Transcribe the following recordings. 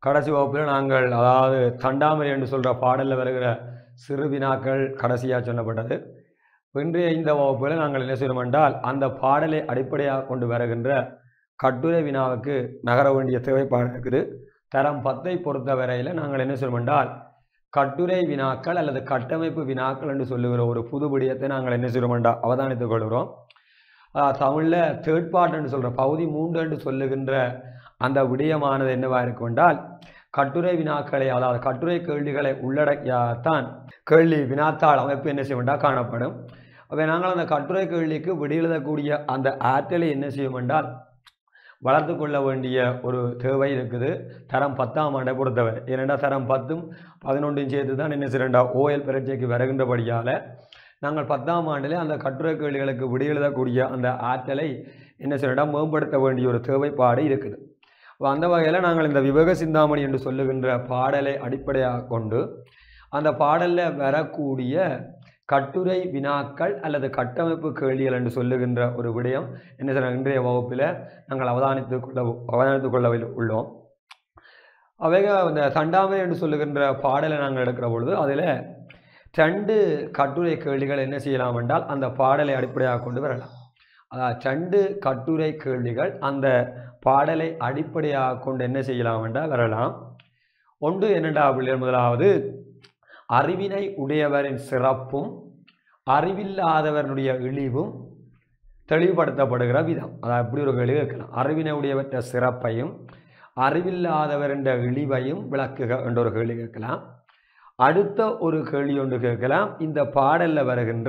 கடைசி வகுப்பில் நாங்கள் அதாவது தண்டாமரை என்று சொல்கிற பாடலில் வருகிற சிறு வினாக்கள் கடைசியாக சொல்லப்பட்டது இன்றைய இந்த வகுப்பில் நாங்கள் என்ன செய்யணும் என்றால் அந்த பாடலை அடிப்படையாக கொண்டு வருகின்ற கட்டுரை வினாவுக்கு நகர வேண்டிய தேவைப்பாடு இருக்குது தரம் பத்தை பொறுத்த வரையில் நாங்கள் என்ன செய்யணும் என்றால் கட்டுரை வினாக்கள் அல்லது கட்டமைப்பு வினாக்கள் என்று சொல்லுகிற ஒரு புது விடயத்தை நாங்கள் என்ன செய்யணும் என்றால் அவதானித்துக் கொள்கிறோம் தமிழில் தேர்ட் பார்ட் என்று சொல்கிற பகுதி மூன்று என்று சொல்லுகின்ற அந்த விடயமானது என்னவாக இருக்கும் என்றால் கட்டுரை வினாக்களை அதாவது கட்டுரை கேள்விகளை உள்ளடக்கியாதான் கேள்வி வினாத்தாள் அமைப்பு என்ன செய்ய வேண்டாம் காணப்படும் அவை நாங்கள் அந்த கட்டுரை கேள்விக்கு விடையெழுதக்கூடிய அந்த ஆற்றலை என்ன செய்யும் என்றால் வளர்த்து கொள்ள வேண்டிய ஒரு தேவை இருக்குது தரம் பத்தாம் ஆண்டை பொறுத்தவரை ஏனென்றால் தரம் பத்தும் பதினொன்றும் சேர்த்து தான் என்ன செய்யண்டா ஓஎல் பரீட்சைக்கு வருகின்றபடியால் நாங்கள் பத்தாம் ஆண்டிலே அந்த கட்டுரை கேள்விகளுக்கு விடையெழுதக்கூடிய அந்த ஆற்றலை என்ன செய்யண்டா மேம்படுத்த வேண்டிய ஒரு தேவைப்பாடு இருக்குது அப்போ அந்த வகையில் நாங்கள் இந்த விவேக சிந்தாமணி என்று சொல்லுகின்ற பாடலை அடிப்படையாக கொண்டு அந்த பாடலில் வரக்கூடிய கட்டுரை வினாக்கள் அல்லது கட்டமைப்பு கேள்விகள் என்று சொல்லுகின்ற ஒரு விடயம் என்ன சொல்ற இன்றைய வகுப்பில் நாங்கள் அவதானித்து கொள்ள அவதானித்து கொள்ள உள்ளோம் அவைக இந்த தண்டாமை என்று சொல்லுகின்ற பாடலை நாங்கள் எடுக்கிற பொழுது அதில் ரெண்டு கட்டுரை கேள்விகள் என்ன செய்யலாம் என்றால் அந்த பாடலை அடிப்படையாக கொண்டு வரலாம் அதாவது ரெண்டு கட்டுரை கேள்விகள் அந்த பாடலை அடிப்படையாக கொண்டு என்ன செய்யலாம் என்றால் வரலாம் ஒன்று என்னடா பிள்ளைகள் முதலாவது அறிவினை உடையவரின் சிறப்பும் அறிவில்லாதவனுடைய இழிவும் தெளிவுபடுத்தப்படுகிற விதம் அதாவது இப்படி ஒரு கேள்வி கேட்கலாம் அறிவினை உடையவற்ற சிறப்பையும் அறிவில்லாதவரின் இழிவையும் விளக்குக என்ற ஒரு கேள்வி கேட்கலாம் அடுத்த ஒரு கேள்வி ஒன்று கேட்கலாம் இந்த பாடலில் வருகின்ற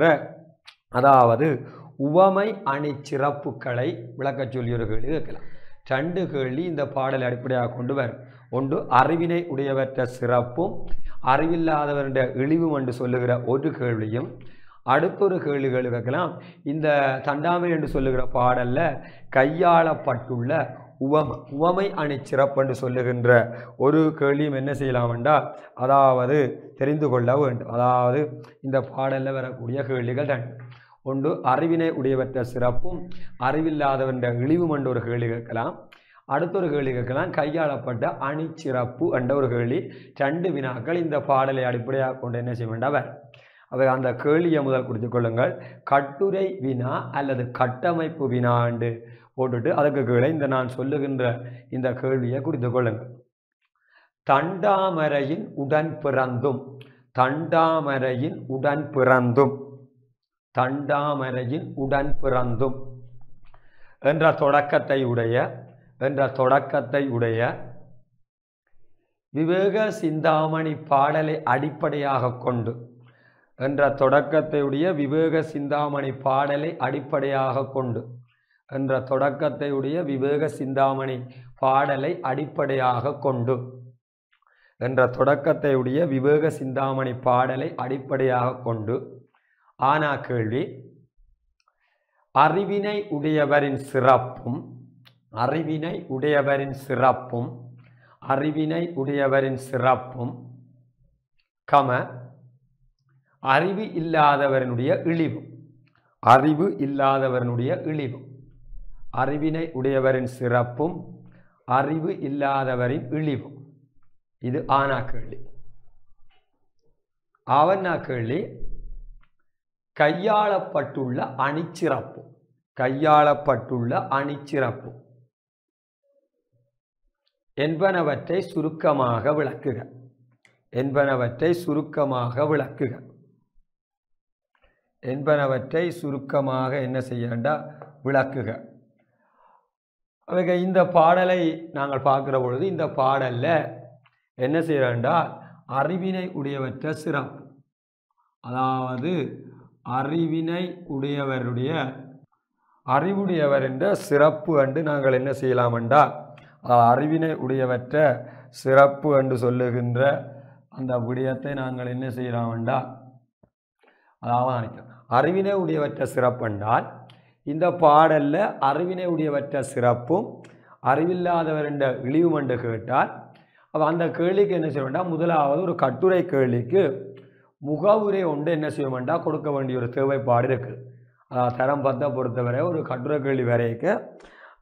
அதாவது உவமை அணி சிறப்புகளை விளக்கச் சொல்லி ஒரு கேள்வி கேட்கலாம் ரெண்டு கேள்வி இந்த பாடலை அடிப்படையாக கொண்டு வரும் ஒன்று அறிவினை உடையவற்ற சிறப்பும் அறிவில்லாதவருடைய இழிவும் என்று சொல்லுகிற ஒரு கேள்வியும் அடுத்தொரு கேள்விகள் கேட்கலாம் இந்த தண்டாமை என்று சொல்லுகிற பாடலில் கையாளப்பட்டுள்ள உவமை உவமை அணி சிறப்பு என்று சொல்லுகின்ற ஒரு கேள்வியும் என்ன செய்யலாம் என்றால் அதாவது தெரிந்து கொள்ள வேண்டும் அதாவது இந்த பாடலில் வரக்கூடிய கேள்விகள் ரெண்டு ஒன்று அறிவினை உடையவற்ற சிறப்பும் அறிவில்லாதவன்ற இழிவும் என்ற ஒரு கேள்வி கேட்கலாம் அடுத்தொரு கேள்வி கேட்கலாம் கையாளப்பட்ட அணி சிறப்பு என்ற ஒரு கேள்வி ரெண்டு வினாக்கள் இந்த பாடலை அடிப்படையாக கொண்டு என்ன செய்ய வேண்டாம் அவை அந்த கேள்வியை முதல் குறித்து கொள்ளுங்கள் கட்டுரை வினா அல்லது கட்டமைப்பு வினாண்டு போட்டுட்டு அதுக்கு கீழே இந்த நான் சொல்லுகின்ற இந்த கேள்வியை குறித்து கொள்ளுங்கள் தண்டாமரையின் உடன் பிறந்தும் தண்டாமரையின் உடன் பிறந்தும் தண்டாமரையின் உடன் பிறந்தும் என்ற தொடக்கத்தை உடைய என்ற தொடக்கத்தை உடைய விவேக சிந்தாமணி பாடலை அடிப்படையாக கொண்டு என்ற தொடக்கத்தை உடைய விவேக சிந்தாமணி பாடலை அடிப்படையாக கொண்டு என்ற தொடக்கத்தை உடைய விவேக சிந்தாமணி பாடலை அடிப்படையாக கொண்டு என்ற தொடக்கத்தை உடைய விவேக சிந்தாமணி பாடலை அடிப்படையாக கொண்டு ஆனா கேள்வி அறிவினை உடையவரின் சிறப்பும் அறிவினை உடையவரின் சிறப்பும் அறிவினை உடையவரின் சிறப்பும் கம அறிவு இல்லாதவரனுடைய இழிவும் அறிவு இல்லாதவரனுடைய இழிவும் அறிவினை உடையவரின் சிறப்பும் அறிவு இல்லாதவரின் இழிவும் இது ஆனா கேள்வி அவனா கேள்வி கையாளப்பட்டுள்ள அணிச்சிறப்பு கையாளப்பட்டுள்ள அணிச்சிறப்பு என்பனவற்றை சுருக்கமாக விளக்குக என்பனவற்றை சுருக்கமாக விளக்குக என்பனவற்றை சுருக்கமாக என்ன செய்யண்டா விளக்குக அவைக இந்த பாடலை நாங்கள் பார்க்குற பொழுது இந்த பாடலில் என்ன செய்யறா அறிவினை உடையவற்ற சிறப்பு அதாவது அறிவினை உடையவருடைய அறிவுடையவர் என்ற சிறப்பு என்று நாங்கள் என்ன செய்யலாம் என்றால் அறிவினை உடையவற்ற சிறப்பு என்று சொல்லுகின்ற அந்த விடயத்தை நாங்கள் என்ன செய்யலாம் என்றால் அதாவது நினைக்கிறோம் அறிவினை உடையவற்ற சிறப்பு என்றால் இந்த பாடலில் அறிவினை உடையவற்ற சிறப்பும் அறிவில்லாதவர் என்ற இழிவும் என்று கேட்டால் அப்போ அந்த கேள்விக்கு என்ன செய்ய வேண்டாம் முதலாவது ஒரு கட்டுரை கேள்விக்கு முகவுரை ஒன்று என்ன செய்ய வேண்டாம் கொடுக்க வேண்டிய ஒரு தேவைப்பாடு இருக்குது தரம் பத்தை பொறுத்தவரை ஒரு கட்டுரை கேள்வி வரைக்கு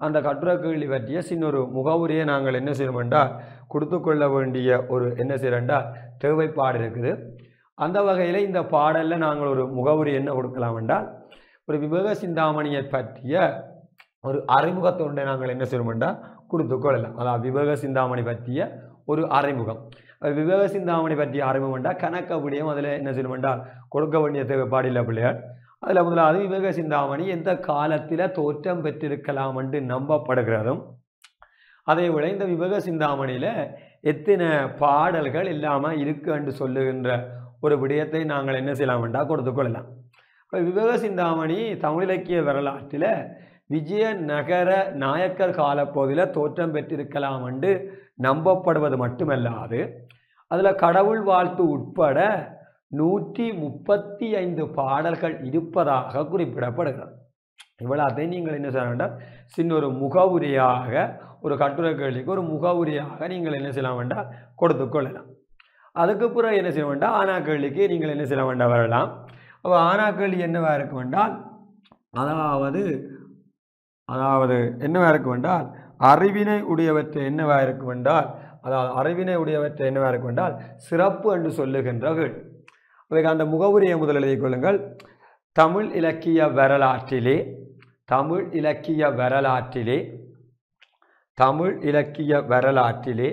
அந்த கட்டுரை கேள்வி பற்றிய சின்ன ஒரு முகவுரையை நாங்கள் என்ன செய்யணும் என்றால் கொடுத்து கொள்ள வேண்டிய ஒரு என்ன செய்யறோம்டா தேவைப்பாடு இருக்குது அந்த வகையில் இந்த பாடலில் நாங்கள் ஒரு முகவுரை என்ன கொடுக்கலாம் என்றால் ஒரு விவேக சிந்தாமணியை பற்றிய ஒரு அறிமுகத்தொண்டை நாங்கள் என்ன செய்யணும் என்றால் கொடுத்து கொள்ளலாம் அதாவது விவேக சிந்தாமணி பற்றிய ஒரு அறிமுகம் அது விவேக சிந்தாமணி பற்றிய அறிமுகம் என்றால் கணக்க விடியம் அதில் என்ன செய்யணும் என்றால் கொடுக்க வேண்டிய தேவைப்பாடு இல்லை பிள்ளையார் அதில் முதலாவது விவேக சிந்தாமணி எந்த காலத்தில் தோற்றம் பெற்றிருக்கலாம் என்று நம்பப்படுகிறதும் அதே போல இந்த விவேக சிந்தாமணியில் எத்தனை பாடல்கள் இல்லாமல் இருக்கு என்று சொல்லுகின்ற ஒரு விடயத்தை நாங்கள் என்ன செய்யலாம் என்றால் கொடுத்து கொள்ளலாம் இப்போ விவேக சிந்தாமணி தமிழ் இலக்கிய வரலாற்றில் விஜய நகர நாயக்கர் காலப்பகுதியில் தோற்றம் பெற்றிருக்கலாம் என்று நம்பப்படுவது மட்டுமல்லாது அதில் கடவுள் வாழ்த்து உட்பட நூற்றி முப்பத்தி ஐந்து பாடல்கள் இருப்பதாக குறிப்பிடப்படுகிறது இவ்வளோத்தையும் நீங்கள் என்ன செய்ய வேண்டாம் சின்ன ஒரு முகவுரையாக ஒரு கட்டுரை கேள்விக்கு ஒரு முகவுரையாக நீங்கள் என்ன செய்யலாம் வேண்டாம் கொடுத்து கொள்ளலாம் அதுக்கு பிறகு என்ன செய்ய வேண்டாம் ஆனா கேள்விக்கு நீங்கள் என்ன செய்ய வேண்டாம் வரலாம் அப்போ ஆனா கேள்வி என்னவா இருக்க வேண்டால் அதாவது அதாவது என்னவா இருக்க வேண்டால் அறிவினை உடையவற்றை என்னவா இருக்க வேண்டால் அதாவது அறிவினை உடையவற்றை என்னவா இருக்க வேண்டால் சிறப்பு என்று சொல்லுகின்றர்கள் அதுக்கு அந்த முகவுரையை முதல் எழுதிக் கொள்ளுங்கள் தமிழ் இலக்கிய வரலாற்றிலே தமிழ் இலக்கிய வரலாற்றிலே தமிழ் இலக்கிய வரலாற்றிலே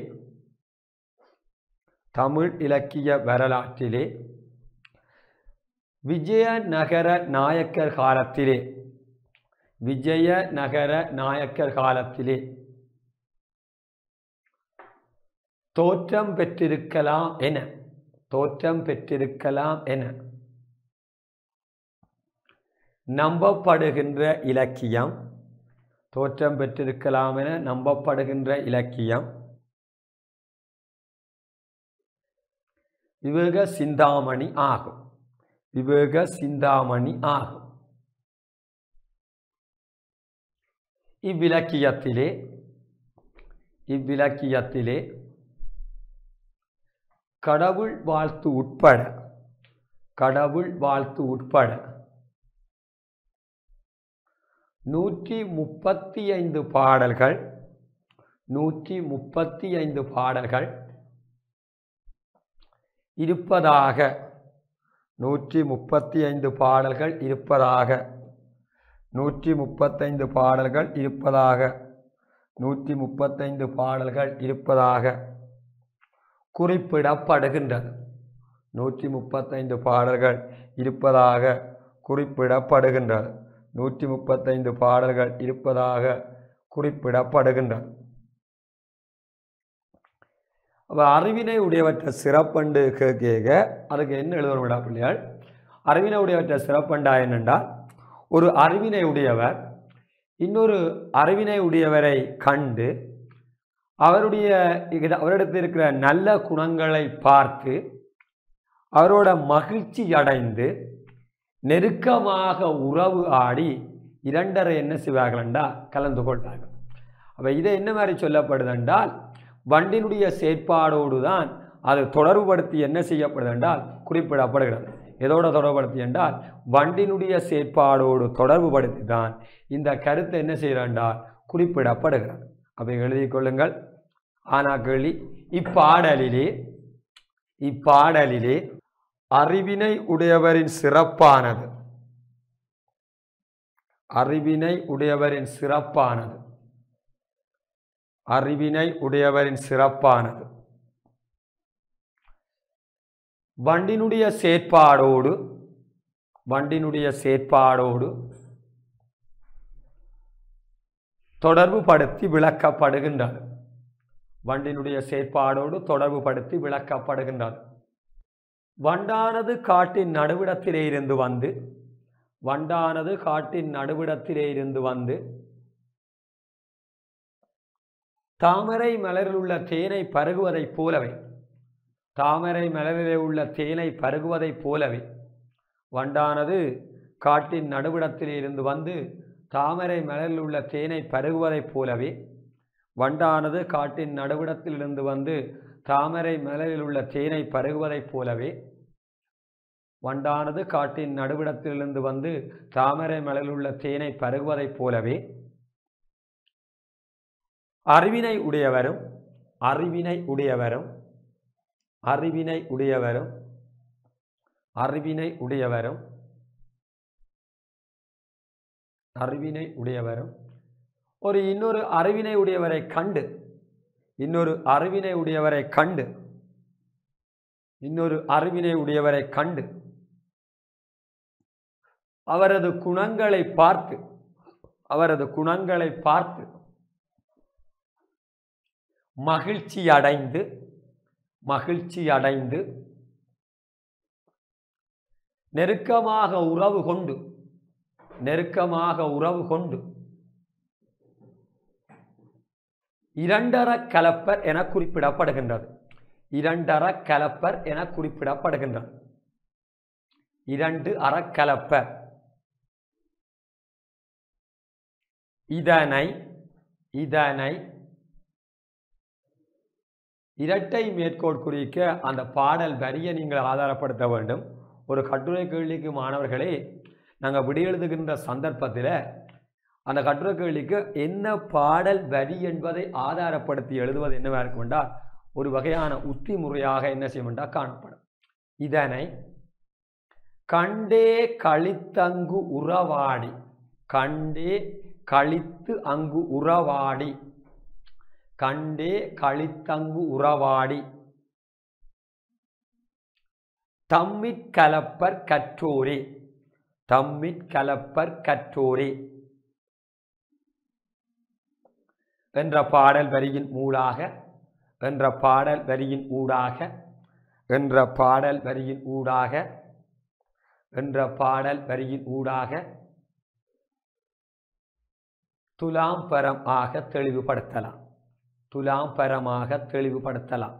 தமிழ் இலக்கிய வரலாற்றிலே விஜயநகர நாயக்கர் காலத்திலே விஜயநகர நாயக்கர் காலத்திலே தோற்றம் பெற்றிருக்கலாம் என தோற்றம் பெற்றிருக்கலாம் என நம்பப்படுகின்ற இலக்கியம் தோற்றம் பெற்றிருக்கலாம் என நம்பப்படுகின்ற இலக்கியம் விவேக சிந்தாமணி ஆகும் விவேக சிந்தாமணி ஆகும் இவ்விலக்கியத்திலே இவ்விலக்கியத்திலே கடவுள் வாழ்த்து உட்பட கடவுள் வாழ்த்து உட்பட நூற்றி முப்பத்தி ஐந்து பாடல்கள் நூற்றி முப்பத்தி ஐந்து பாடல்கள் இருப்பதாக நூற்றி முப்பத்தி ஐந்து பாடல்கள் இருப்பதாக நூற்றி முப்பத்தைந்து பாடல்கள் இருப்பதாக நூற்றி முப்பத்தைந்து பாடல்கள் இருப்பதாக குறிப்பிடப்படுகின்றது நூற்றி முப்பத்தைந்து பாடல்கள் இருப்பதாக குறிப்பிடப்படுகின்றது நூற்றி முப்பத்தைந்து பாடல்கள் இருப்பதாக குறிப்பிடப்படுகின்றது அப்போ அறிவினை உடையவற்ற சிறப்பண்டு கேட்க அதுக்கு என்ன எழுதணும் விடா பிள்ளையாள் அறிவினை உடையவற்ற சிறப்பண்டா என்னென்றால் ஒரு அறிவினை உடையவர் இன்னொரு அறிவினை உடையவரை கண்டு அவருடைய இது- அவரிடத்தில் இருக்கிற நல்ல குணங்களை பார்த்து அவரோட மகிழ்ச்சி அடைந்து நெருக்கமாக உறவு ஆடி இரண்டரை என்ன செய்வார்கள்டா கலந்து கொள்வார்கள் அப்போ இதை என்ன மாதிரி சொல்லப்படுது என்றால் வண்டினுடைய செயற்பாடோடு தான் அது தொடர்புபடுத்தி என்ன செய்யப்படுது என்றால் குறிப்பிடப்படுகிறது எதோட தொடர்புபடுத்தி என்றால் வண்டினுடைய செயற்பாடோடு தொடர்புபடுத்தி தான் இந்த கருத்தை என்ன செய்கிறாண்டால் குறிப்பிடப்படுகிறது அப்போ எழுதிக் கொள்ளுங்கள் ஆனா கேள்வி இப்பாடலிலே இப்பாடலிலே அறிவினை உடையவரின் சிறப்பானது அறிவினை உடையவரின் சிறப்பானது அறிவினை உடையவரின் சிறப்பானது வண்டினுடைய செயற்பாடோடு வண்டினுடைய செயற்பாடோடு தொடர்புபடுத்தி விளக்கப்படுகின்றது வண்டினுடைய செயற்பாடோடு தொடர்புபடுத்தி விளக்கப்படுகின்றது வண்டானது காட்டின் நடுவிடத்திலே இருந்து வந்து வண்டானது காட்டின் நடுவிடத்திலே இருந்து வந்து தாமரை மலரில் உள்ள தேனை பருகுவதைப் போலவே தாமரை மலரிலே உள்ள தேனை பருகுவதைப் போலவே வண்டானது காட்டின் நடுவிடத்திலே இருந்து வந்து தாமரை மலரில் உள்ள தேனை பருகுவதைப் போலவே வண்டானது காட்டின் நடுவிடத்திலிருந்து வந்து தாமரை மலரில் உள்ள தேனை பருகுவதைப் போலவே வண்டானது காட்டின் நடுவிடத்திலிருந்து வந்து தாமரை மலரில் உள்ள தேனை பருகுவதைப் போலவே அறிவினை உடையவரும் அறிவினை உடையவரும் அறிவினை உடையவரும் அறிவினை உடையவரும் அறிவினை உடையவரும் ஒரு இன்னொரு அறிவினை உடையவரை கண்டு இன்னொரு அறிவினை உடையவரை கண்டு இன்னொரு அறிவினை உடையவரை கண்டு அவரது குணங்களை பார்த்து அவரது குணங்களை பார்த்து மகிழ்ச்சி அடைந்து மகிழ்ச்சி அடைந்து நெருக்கமாக உறவு கொண்டு நெருக்கமாக உறவு கொண்டு இரண்டர கலப்பர் என குறிப்பிடப்படுகின்றது இரண்டர கலப்பர் என குறிப்பிடப்படுகின்றது இரண்டு அறக்கலப்பர் இதனை இதனை இரட்டை மேற்கோள் குறிக்க அந்த பாடல் வரியை நீங்கள் ஆதாரப்படுத்த வேண்டும் ஒரு கட்டுரை கேள்விக்கு மாணவர்களே நாங்கள் விடையெழுதுகின்ற சந்தர்ப்பத்தில் அந்த கட்டுரை கேள்விக்கு என்ன பாடல் வரி என்பதை ஆதாரப்படுத்தி எழுதுவது என்னவா இருக்கும் என்றால் ஒரு வகையான உத்தி முறையாக என்ன செய்யும் என்றால் காணப்படும் இதனை கண்டே கழித்தங்கு உறவாடி கண்டே கழித்து அங்கு உறவாடி கண்டே கழித்தங்கு உறவாடி தம்மிற் கலப்பர் கற்றோரே தம்மிற் கலப்பர் கற்றோரே என்ற பாடல் வரியின் ஊடாக என்ற பாடல் வரியின் ஊடாக என்ற பாடல் வரியின் ஊடாக என்ற பாடல் வரியின் ஊடாக துலாம் பரம் ஆக தெளிவுபடுத்தலாம் துலாம் பரமாக தெளிவுபடுத்தலாம்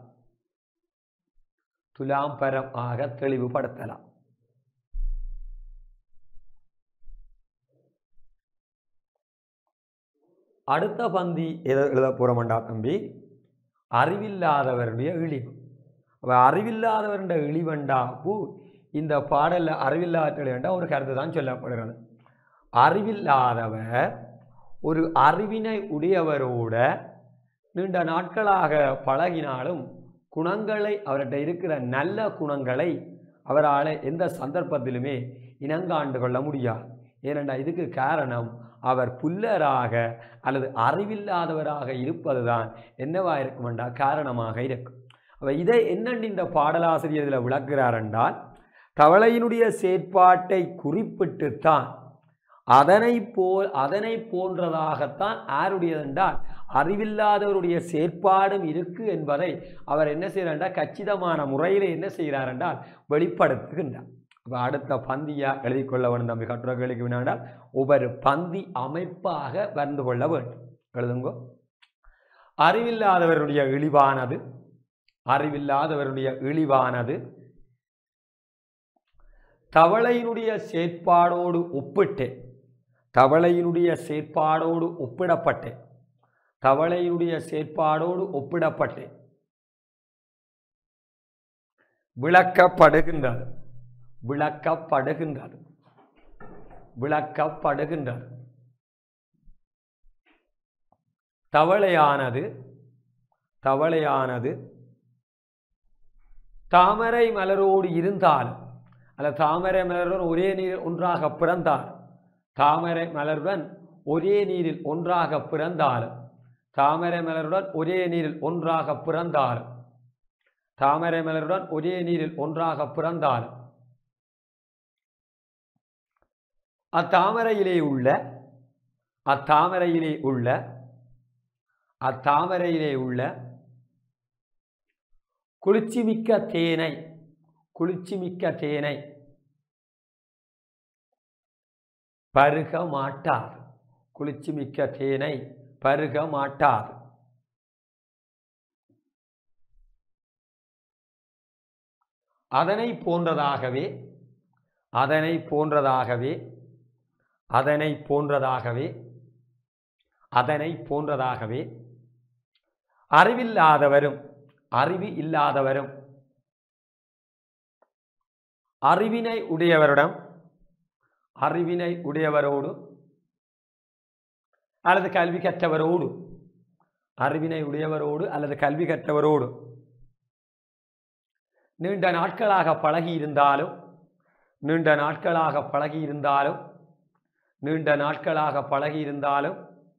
துலாம் பரம் ஆக தெளிவுபடுத்தலாம் அடுத்த பந்தி எதை எழுத போகிறோம்டா தம்பி அறிவில்லாதவருடைய இழிவு அப்போ அறிவில்லாதவருடைய இழிவண்டா பூ இந்த பாடலில் அறிவில்லாத இழிவண்டா ஒரு கருத்து தான் சொல்லப்படுகிறது அறிவில்லாதவர் ஒரு அறிவினை உடையவரோட நீண்ட நாட்களாக பழகினாலும் குணங்களை அவர்கிட்ட இருக்கிற நல்ல குணங்களை அவரால் எந்த சந்தர்ப்பத்திலுமே இனங்காண்டு கொள்ள முடியாது ஏனென்றா இதுக்கு காரணம் அவர் புல்லராக அல்லது அறிவில்லாதவராக இருப்பதுதான் என்னவா இருக்குமென்றா காரணமாக இருக்கும் அப்ப இதை என்னென்று இந்த பாடலாசிரியர் இதில் விளக்குகிறார் என்றால் தவளையினுடைய செயற்பாட்டை குறிப்பிட்டுத்தான் அதனை போல் அதனை போன்றதாகத்தான் யாருடையதென்றால் அறிவில்லாதவருடைய செயற்பாடும் இருக்கு என்பதை அவர் என்ன செய்கிறார் கச்சிதமான முறையில் என்ன செய்கிறார் என்றால் வெளிப்படுத்துகின்றார் அப்போ அடுத்த பந்தியா எழுதி கொள்ள வேண்டும் தம்பி கட்டுரை கேள்விக்கு வினாண்டால் ஒவ்வொரு பந்தி அமைப்பாக வந்து கொள்ள வேண்டும் எழுதுங்கோ அறிவில்லாதவருடைய இழிவானது அறிவில்லாதவருடைய இழிவானது தவளையினுடைய செயற்பாடோடு ஒப்பிட்டு தவளையினுடைய செயற்பாடோடு ஒப்பிடப்பட்டு தவளையினுடைய செயற்பாடோடு ஒப்பிடப்பட்டு விளக்கப்படுகின்றது விளக்கப்படுகின்றது விளக்கப்படுகின்றது தவளையானது தவளையானது தாமரை மலரோடு இருந்தாலும் அல்ல தாமரை மலருடன் ஒரே நீரில் ஒன்றாக பிறந்தால் தாமரை மலருடன் ஒரே நீரில் ஒன்றாக பிறந்தாலும் தாமரை மலருடன் ஒரே நீரில் ஒன்றாக பிறந்தாலும் தாமரை மலருடன் ஒரே நீரில் ஒன்றாக பிறந்தாலும் அத்தாமரையிலே உள்ள அத்தாமரையிலே உள்ள அத்தாமரையிலே உள்ள குளிர்ச்சிமிக்க தேனை குளிர்ச்சிமிக்க தேனை பருக மாட்டார் குளிர்ச்சிமிக்க தேனை பருக மாட்டார் அதனை போன்றதாகவே அதனை போன்றதாகவே அதனை போன்றதாகவே அதனை போன்றதாகவே அறிவில்லாதவரும் அறிவு இல்லாதவரும் அறிவினை உடையவரிடம் அறிவினை உடையவரோடு அல்லது கல்வி கற்றவரோடு அறிவினை உடையவரோடு அல்லது கல்வி கற்றவரோடு நீண்ட நாட்களாக பழகி இருந்தாலும் நீண்ட நாட்களாக பழகி இருந்தாலும் நீண்ட நாட்களாக பழகி இருந்தாலும்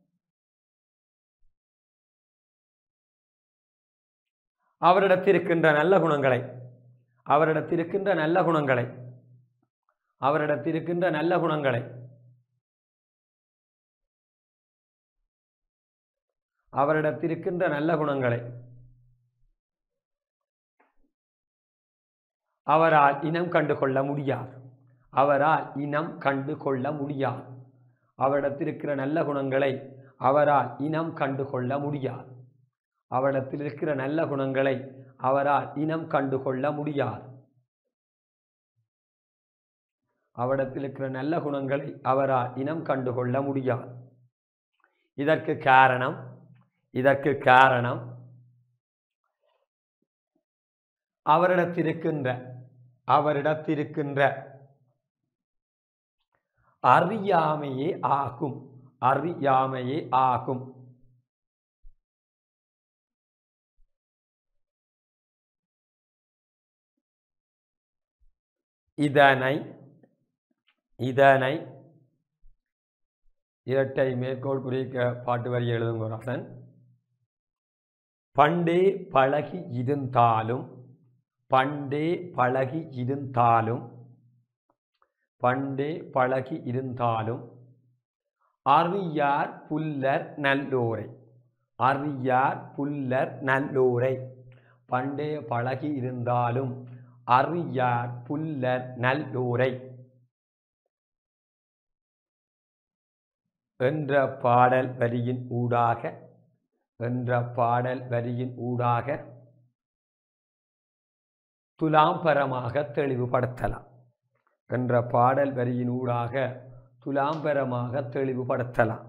அவரிடத்திருக்கின்ற நல்ல குணங்களை அவரிடத்திருக்கின்ற நல்ல குணங்களை அவரிடத்திருக்கின்ற நல்ல குணங்களை அவரிடத்திருக்கின்ற நல்ல குணங்களை அவரால் இனம் கண்டு கொள்ள முடியாது அவரால் இனம் கண்டு கொள்ள முடியாது அவரிடத்திருக்கிற நல்ல குணங்களை அவரால் இனம் கண்டு கொள்ள முடியாது அவரிடத்தில் இருக்கிற நல்ல குணங்களை அவரால் இனம் கண்டு கொள்ள முடியாது அவரிடத்தில் இருக்கிற நல்ல குணங்களை அவரால் இனம் கண்டு கொள்ள முடியாது இதற்கு காரணம் இதற்கு காரணம் அவரிடத்திருக்கின்ற அவரிடத்திருக்கின்ற அறியாமையே ஆகும் அறியாமையே ஆகும் இதனை இதனை இரட்டை மேற்கோள் குறிக்க பாட்டு வரி எழுதுங்க ராசன் பண்டே பழகி இருந்தாலும் பண்டே பழகி இருந்தாலும் பண்டே பழகி இருந்தாலும் அறியார் புல்லர் நல்லோரை அறியார் புல்லர் நல்லோரை பண்டே பழகி இருந்தாலும் அறியார் புல்லர் நல்லோரை என்ற பாடல் வரியின் ஊடாக என்ற பாடல் வரியின் ஊடாக துலாம்பரமாக தெளிவுபடுத்தலாம் என்ற பாடல் வரியின் ஊடாக துலாம்பரமாக தெளிவுபடுத்தலாம்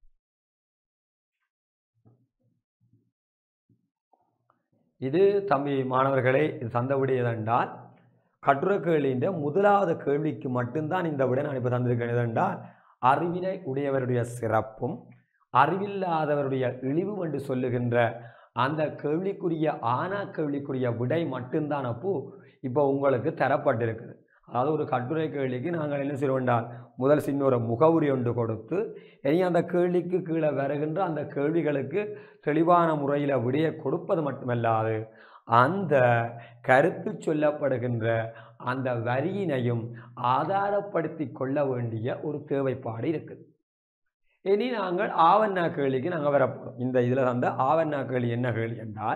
இது தம்பி மாணவர்களே இது தந்த விடையதென்றால் கட்டுரை கேள்வின்ற முதலாவது கேள்விக்கு மட்டும்தான் இந்த விட நான் இப்போ தந்திருக்கேன் எதென்றால் அறிவினை உடையவருடைய சிறப்பும் அறிவில்லாதவருடைய இழிவும் என்று சொல்லுகின்ற அந்த கேள்விக்குரிய ஆனா கேள்விக்குரிய விடை மட்டும்தான் அப்போ இப்போ உங்களுக்கு தரப்பட்டிருக்குது அதாவது ஒரு கட்டுரை கேள்விக்கு நாங்கள் என்ன செய்வோம் என்றால் முதல் சின்ன ஒரு முகவுரி ஒன்று கொடுத்து இனி அந்த கேள்விக்கு கீழே வருகின்ற அந்த கேள்விகளுக்கு தெளிவான முறையில் விடையை கொடுப்பது மட்டுமல்லாது அந்த கருத்து சொல்லப்படுகின்ற அந்த வரியினையும் ஆதாரப்படுத்தி கொள்ள வேண்டிய ஒரு தேவைப்பாடு இருக்குது இனி நாங்கள் ஆவண்ணா கேள்விக்கு நாங்கள் வரப்போகிறோம் இந்த இதில் தந்த ஆவண்ணா கேள்வி என்ன கேள்வி என்றால்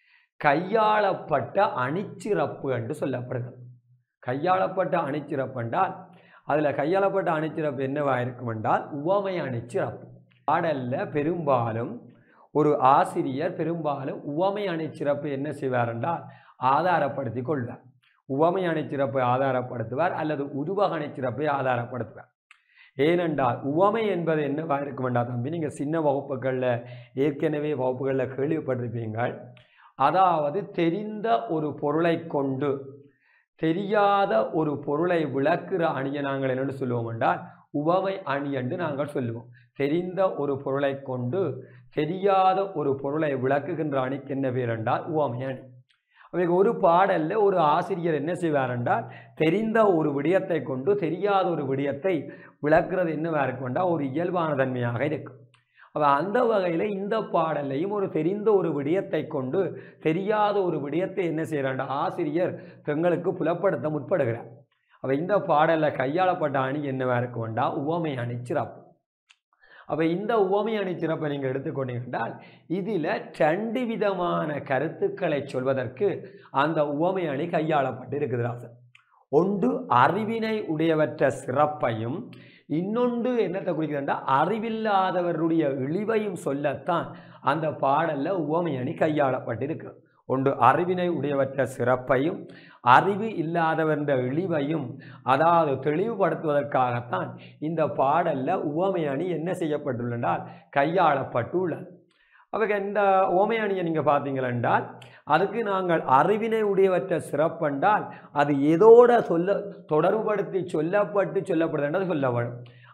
கையாளப்பட்ட அணிச்சிறப்பு என்று சொல்லப்படுகிறது கையாளப்பட்ட அணிச்சிறப்பு என்றால் அதில் கையாளப்பட்ட அணிச்சிறப்பு என்னவாக இருக்கும் என்றால் உவமை அணிச்சிறப்பு பாடல்ல பெரும்பாலும் ஒரு ஆசிரியர் பெரும்பாலும் உவமை அணிச்சிறப்பு என்ன செய்வார் என்றால் ஆதாரப்படுத்தி கொள்வார் உவமை அணிச்சிறப்பை ஆதாரப்படுத்துவார் அல்லது உருவக அணிச்சிறப்பை ஆதாரப்படுத்துவார் ஏனென்றால் உவமை என்பது என்னவாக இருக்கும் என்றால் தம்பி நீங்கள் சின்ன வகுப்புகளில் ஏற்கனவே வகுப்புகளில் கேள்விப்பட்டிருப்பீங்கள் அதாவது தெரிந்த ஒரு பொருளை கொண்டு தெரியாத ஒரு பொருளை விளக்குற அணியை நாங்கள் என்னென்னு சொல்லுவோம் என்றால் உவமை அணி என்று நாங்கள் சொல்லுவோம் தெரிந்த ஒரு பொருளை கொண்டு தெரியாத ஒரு பொருளை விளக்குகின்ற அணிக்கு என்ன பேர் என்றால் உவமை அணி அவைக்கு ஒரு பாடல்ல ஒரு ஆசிரியர் என்ன செய்வார் என்றால் தெரிந்த ஒரு விடயத்தை கொண்டு தெரியாத ஒரு விடயத்தை விளக்குறது என்னவா இருக்கும் என்றால் ஒரு இயல்பான தன்மையாக இருக்கும் அப்ப அந்த வகையில் இந்த பாடலையும் ஒரு தெரிந்த ஒரு விடயத்தை கொண்டு தெரியாத ஒரு விடயத்தை என்ன செய்கிறாண்ட ஆசிரியர் தங்களுக்கு புலப்படுத்த முற்படுகிறார் அப்போ இந்த பாடலில் கையாளப்பட்ட அணி என்னவா இருக்கும் என்றால் உவமை அணி சிறப்பு அப்போ இந்த உவமை அணி சிறப்பை நீங்கள் எடுத்துக்கொண்டீர்கள் இதில் ரெண்டு விதமான கருத்துக்களை சொல்வதற்கு அந்த உவமை அணி கையாளப்பட்டு இருக்குது ராசன் ஒன்று அறிவினை உடையவற்ற சிறப்பையும் இன்னொன்று என்னத்தை குறிக்கிறதுனா அறிவில்லாதவருடைய இழிவையும் சொல்லத்தான் அந்த பாடல்ல உவமை அணி கையாளப்பட்டிருக்கு ஒன்று அறிவினை உடையவற்ற சிறப்பையும் அறிவு இல்லாதவன்ற இழிவையும் அதாவது தெளிவுபடுத்துவதற்காகத்தான் இந்த பாடல்ல உவமை அணி என்ன செய்யப்பட்டுள்ளதால் கையாளப்பட்டுள்ளது அவங்க இந்த ஓமை அணியை நீங்கள் பார்த்தீங்களென்றால் அதுக்கு நாங்கள் அறிவினை உடையவற்ற சிறப்பென்றால் அது எதோட சொல்ல தொடர்புபடுத்தி சொல்லப்பட்டு சொல்லப்படுதுன்றது சொல்லப்படும்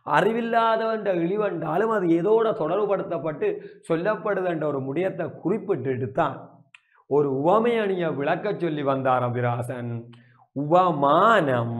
அறிவில்லாதவன்ற இழிவென்றாலும் அது ஏதோட தொடர்புபடுத்தப்பட்டு சொல்லப்படுது என்ற ஒரு முடியத்தை குறிப்பிட்டுட்டு தான் ஒரு உவமையணியை விளக்கச் சொல்லி வந்தார் அபிராசன் உவமானம்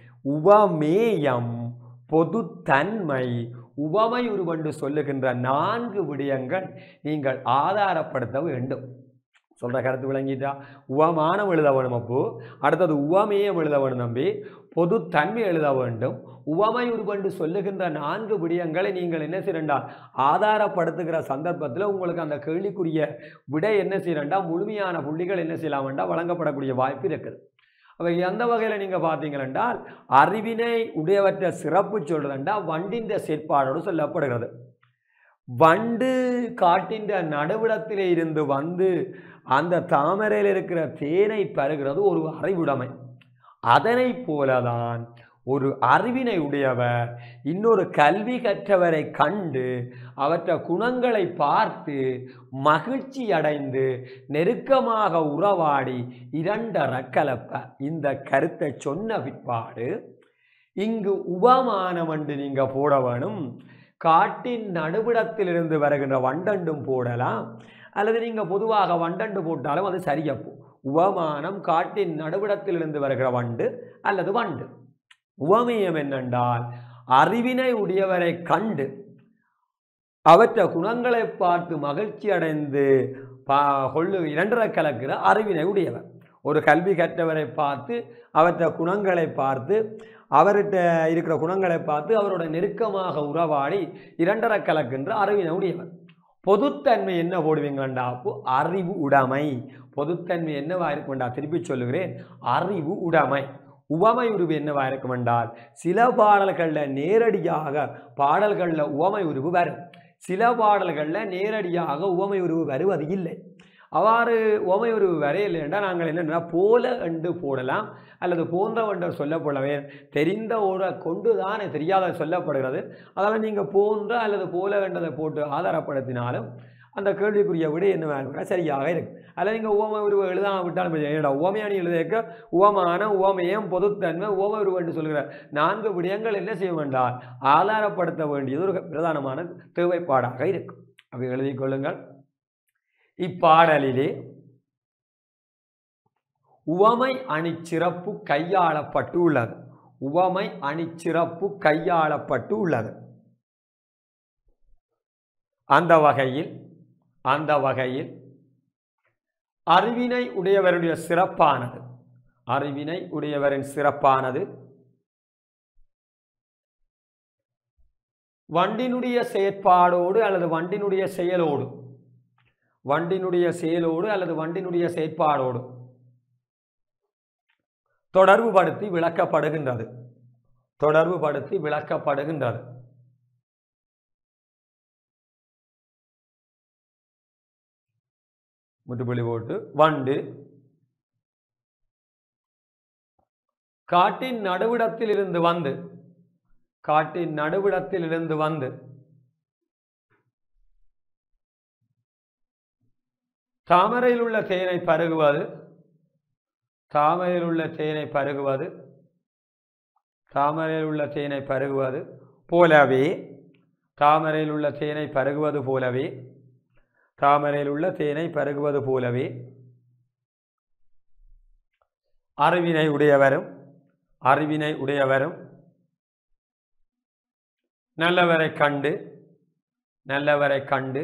உவமேயம் பொதுத்தன்மை உவமை உருவென்று சொல்லுகின்ற நான்கு விடயங்கள் நீங்கள் ஆதாரப்படுத்த வேண்டும் சொல்ற கருத்து விளங்கிட்டா உவமானம் எழுத வேணும் அப்போ அடுத்தது உவமேயம் எழுத வேணும் தம்பி பொதுத்தன்மை எழுத வேண்டும் உவமை உருவென்று சொல்லுகின்ற நான்கு விடயங்களை நீங்கள் என்ன செய்யண்டா ஆதாரப்படுத்துகிற சந்தர்ப்பத்தில் உங்களுக்கு அந்த கேள்விக்குரிய விடை என்ன செய்யறண்டா முழுமையான புள்ளிகள் என்ன செய்யலாம்டா வழங்கப்படக்கூடிய வாய்ப்பு இருக்குது அப்போ எந்த வகையில் நீங்கள் பார்த்தீங்களென்றால் அறிவினை உடையவற்ற சிறப்பு சொல்றதுண்டா வண்டின் செயற்பாடோடு சொல்லப்படுகிறது வண்டு காட்டின்ற நடுவிடத்திலே இருந்து வந்து அந்த தாமரையில் இருக்கிற தேனை பருகிறது ஒரு அறிவுடைமை அதனை போலதான் ஒரு அறிவினை உடையவர் இன்னொரு கல்வி கற்றவரை கண்டு அவற்ற குணங்களை பார்த்து மகிழ்ச்சி அடைந்து நெருக்கமாக உறவாடி இரண்டர கலப்ப இந்த கருத்தை சொன்ன பிற்பாடு இங்கு உபமானம் என்று நீங்க போட வேணும் காட்டின் நடுவிடத்திலிருந்து வருகின்ற வண்டண்டும் போடலாம் அல்லது நீங்க பொதுவாக வண்டண்டு போட்டாலும் அது சரியப்போ உவமானம் காட்டின் நடுவிடத்திலிருந்து வருகிற வண்டு அல்லது வண்டு உவமேயம் என்னென்றால் அறிவினை உடையவரை கண்டு அவற்ற குணங்களை பார்த்து மகிழ்ச்சி அடைந்து பா கொள்ளு இரண்டரை கலக்கிற அறிவினை உடையவர் ஒரு கல்வி கற்றவரை பார்த்து அவற்ற குணங்களை பார்த்து அவர்கிட்ட இருக்கிற குணங்களை பார்த்து அவரோட நெருக்கமாக உறவாடி இரண்டரை கலக்கின்ற அறிவினை உடையவர் பொதுத்தன்மை என்ன போடுவீங்களாண்டா அப்போ அறிவு உடைமை பொதுத்தன்மை என்னவா இருக்கும்டா திருப்பி சொல்லுகிறேன் அறிவு உடைமை உவமை உருவு என்னவா இருக்கும் என்றால் சில பாடல்களில் நேரடியாக பாடல்களில் உவமை உருவு வரும் சில பாடல்களில் நேரடியாக உவமை உருவு வருவது இல்லை அவ்வாறு உவமை உருவு வரையில்லை என்றால் நாங்கள் என்னென்னா போல என்று போடலாம் அல்லது போன்றவென்று சொல்லப்படவே தெரிந்த ஒரு கொண்டு தானே தெரியாத சொல்லப்படுகிறது அதனால் நீங்கள் போன்ற அல்லது போல என்றதை போட்டு ஆதாரப்படுத்தினாலும் அந்த கேள்விக்குரிய விடை என்ன சரியாக இருக்கு அதில் நீங்கள் உவமை உருவ எழுதாம விட்டாலும் என்னடா உவமையானி எழுதியிருக்க உவமான உவமயம் பொதுத்தன்மை உவமை உருவம் என்று சொல்கிற நான்கு விடயங்கள் என்ன செய்ய வேண்டாம் ஆதாரப்படுத்த வேண்டியது ஒரு பிரதானமான தேவைப்பாடாக இருக்கும் அப்படி எழுதிக் கொள்ளுங்கள் இப்பாடலிலே உவமை அணிச்சிறப்பு கையாளப்பட்டு உள்ளது உவமை அணிச்சிறப்பு கையாளப்பட்டு உள்ளது அந்த வகையில் அந்த வகையில் அறிவினை உடையவருடைய சிறப்பானது அறிவினை உடையவரின் சிறப்பானது வண்டினுடைய செயற்பாடோடு அல்லது வண்டினுடைய செயலோடு வண்டினுடைய செயலோடு அல்லது வண்டினுடைய செயற்பாடோடு தொடர்புபடுத்தி விளக்கப்படுகின்றது தொடர்புபடுத்தி விளக்கப்படுகின்றது முட்டுப்புள்ளி போட்டு வண்டு காட்டின் நடுவிடத்தில் இருந்து வந்து காட்டின் நடுவிடத்தில் இருந்து வந்து தாமரையில் உள்ள தேனை பருகுவது தாமரையில் உள்ள தேனை பருகுவது தாமரையில் உள்ள தேனை பருகுவது போலவே தாமரையில் உள்ள தேனை பருகுவது போலவே தாமரையில் உள்ள தேனை பருகுவது போலவே அறிவினை உடையவரும் அறிவினை உடையவரும் நல்லவரை கண்டு நல்லவரை கண்டு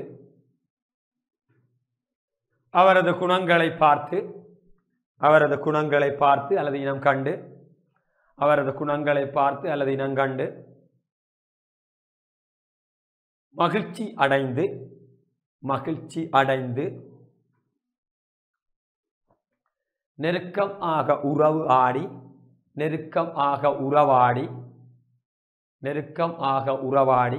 அவரது குணங்களை பார்த்து அவரது குணங்களை பார்த்து அல்லது இனம் கண்டு அவரது குணங்களை பார்த்து அல்லது இனம் கண்டு மகிழ்ச்சி அடைந்து மகிழ்ச்சி அடைந்து நெருக்கம் ஆக உறவு ஆடி நெருக்கம் ஆக உறவாடி நெருக்கம் ஆக உறவாடி